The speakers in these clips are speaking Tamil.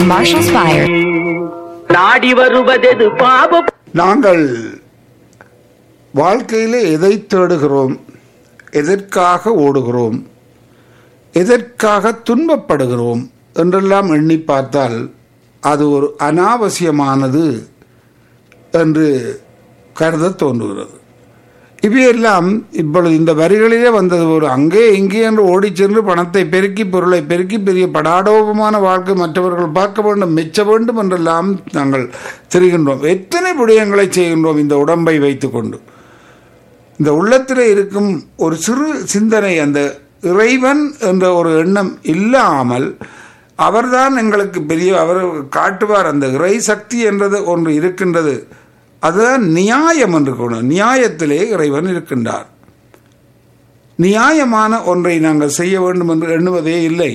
Marshall's Fire. நாடி வருவதெது பாவம் நாங்கள் வாழ்க்கையில் எதை தேடுகிறோம் எதற்காக ஓடுகிறோம் எதற்காக துன்பப்படுகிறோம் என்றெல்லாம் எண்ணி பார்த்தால் அது ஒரு அனாவசியமானது என்று கருத தோன்றுகிறது இவையெல்லாம் இப்பொழுது இந்த வரிகளிலே வந்தது ஒரு அங்கே இங்கே என்று ஓடிச் சென்று பணத்தை பெருக்கி பொருளை பெருக்கி பெரிய படாடோபமான வாழ்க்கை மற்றவர்கள் பார்க்க வேண்டும் மெச்ச வேண்டும் என்றெல்லாம் நாங்கள் தெரிகின்றோம் எத்தனை விடயங்களை செய்கின்றோம் இந்த உடம்பை வைத்துக்கொண்டு இந்த உள்ளத்தில் இருக்கும் ஒரு சிறு சிந்தனை அந்த இறைவன் என்ற ஒரு எண்ணம் இல்லாமல் அவர்தான் எங்களுக்கு பெரிய அவர் காட்டுவார் அந்த இறை சக்தி என்றது ஒன்று இருக்கின்றது அதுதான் நியாயம் என்று கூறும் நியாயத்திலே இறைவன் இருக்கின்றார் நியாயமான ஒன்றை நாங்கள் செய்ய வேண்டும் என்று எண்ணுவதே இல்லை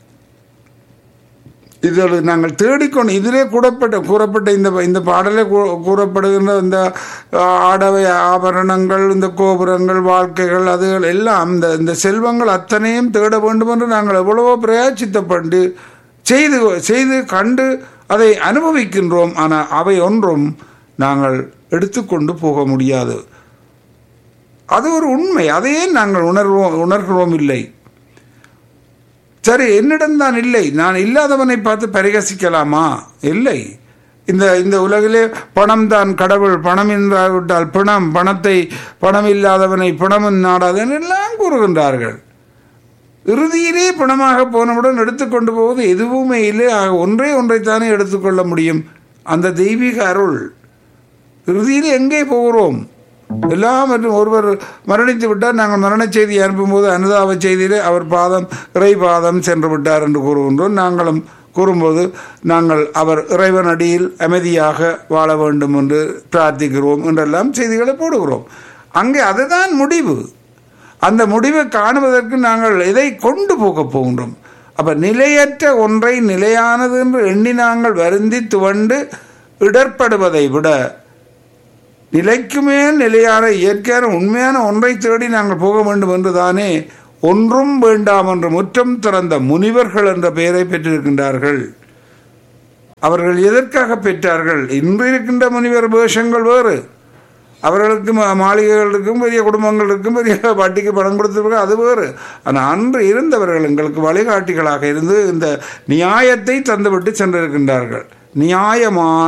இதில் நாங்கள் தேடிக்கொண்டு இதிலே கூறப்பட்ட கூறப்பட்ட இந்த இந்த பாடலே கூ- கூறப்படுகின்ற இந்த ஆடவை ஆபரணங்கள் இந்த கோபுரங்கள் வாழ்க்கைகள் அதுகள் எல்லாம் இந்த இந்த செல்வங்கள் அத்தனையும் தேட வேண்டும் என்று நாங்கள் எவ்வளவோ பிரயாச்சித்தப்பட்டு செய்து செய்து கண்டு அதை அனுபவிக்கின்றோம் ஆனால் அவை ஒன்றும் நாங்கள் எடுத்துக்கொண்டு போக முடியாது அது ஒரு உண்மை அதையே நாங்கள் உணர்வோம் உணர்கிறோம் இல்லை சரி என்னிடம்தான் இல்லை நான் இல்லாதவனை பார்த்து பரிகசிக்கலாமா இல்லை இந்த இந்த உலகிலே பணம் தான் கடவுள் பணம் இல்லாவிட்டால் பிணம் பணத்தை பணம் இல்லாதவனை பணமும் நாடாதன் எல்லாம் கூறுகின்றார்கள் இறுதியிலே பணமாக போனவுடன் எடுத்துக்கொண்டு போவது எதுவுமே இல்லை ஆக ஒன்றே ஒன்றைத்தானே எடுத்துக்கொள்ள முடியும் அந்த தெய்வீக அருள் இறுதியில் எங்கே போகிறோம் எல்லாம் மற்றும் ஒருவர் மரணித்து விட்டார் நாங்கள் மரண செய்தி அனுப்பும்போது அனுதாப செய்தியிலே அவர் பாதம் இறை பாதம் சென்று விட்டார் என்று கூறுகின்றோம் நாங்களும் கூறும்போது நாங்கள் அவர் இறைவன் அடியில் அமைதியாக வாழ வேண்டும் என்று பிரார்த்திக்கிறோம் என்றெல்லாம் செய்திகளை போடுகிறோம் அங்கே அதுதான் முடிவு அந்த முடிவை காணுவதற்கு நாங்கள் எதை கொண்டு போக போகின்றோம் அப்ப நிலையற்ற ஒன்றை நிலையானது என்று எண்ணி நாங்கள் வருந்தி துவண்டு இடர்படுவதை விட நிலைக்கு மேல் நிலையான இயற்கையான உண்மையான ஒன்றை தேடி நாங்கள் போக வேண்டும் என்று தானே ஒன்றும் வேண்டாம் என்று முற்றம் திறந்த முனிவர்கள் என்ற பெயரை பெற்றிருக்கின்றார்கள் அவர்கள் எதற்காக பெற்றார்கள் இன்று இருக்கின்ற முனிவர் வேஷங்கள் வேறு அவர்களுக்கு மா- மாளிகைகள் இருக்கும் பெரிய குடும்பங்கள் இருக்கும் பெரிய வட்டிக்கு பணம் கொடுத்திருக்க அது வேறு ஆனால் அன்று இருந்தவர்கள் எங்களுக்கு வழிகாட்டிகளாக இருந்து இந்த நியாயத்தை தந்துவிட்டு சென்றிருக்கின்றார்கள் நியாயமான